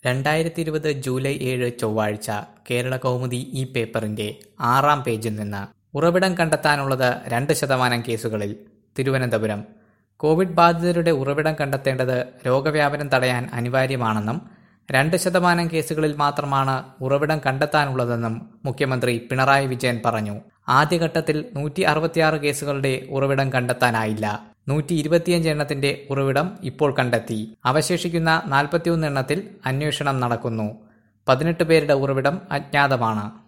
രണ്ടായിരത്തി ഇരുപത് ജൂലൈ ഏഴ് ചൊവ്വാഴ്ച കേരള കൗമുദി ഈ പേപ്പറിന്റെ ആറാം പേജിൽ നിന്ന് ഉറവിടം കണ്ടെത്താനുള്ളത് രണ്ട് ശതമാനം കേസുകളിൽ തിരുവനന്തപുരം കോവിഡ് ബാധിതരുടെ ഉറവിടം കണ്ടെത്തേണ്ടത് രോഗവ്യാപനം തടയാൻ അനിവാര്യമാണെന്നും രണ്ട് ശതമാനം കേസുകളിൽ മാത്രമാണ് ഉറവിടം കണ്ടെത്താനുള്ളതെന്നും മുഖ്യമന്ത്രി പിണറായി വിജയൻ പറഞ്ഞു ആദ്യഘട്ടത്തിൽ നൂറ്റി അറുപത്തിയാറ് കേസുകളുടെ ഉറവിടം കണ്ടെത്താനായില്ല നൂറ്റി ഇരുപത്തിയഞ്ച് എണ്ണത്തിന്റെ ഉറവിടം ഇപ്പോൾ കണ്ടെത്തി അവശേഷിക്കുന്ന നാൽപ്പത്തിയൊന്ന് എണ്ണത്തിൽ അന്വേഷണം നടക്കുന്നു പതിനെട്ട് പേരുടെ ഉറവിടം അജ്ഞാതമാണ്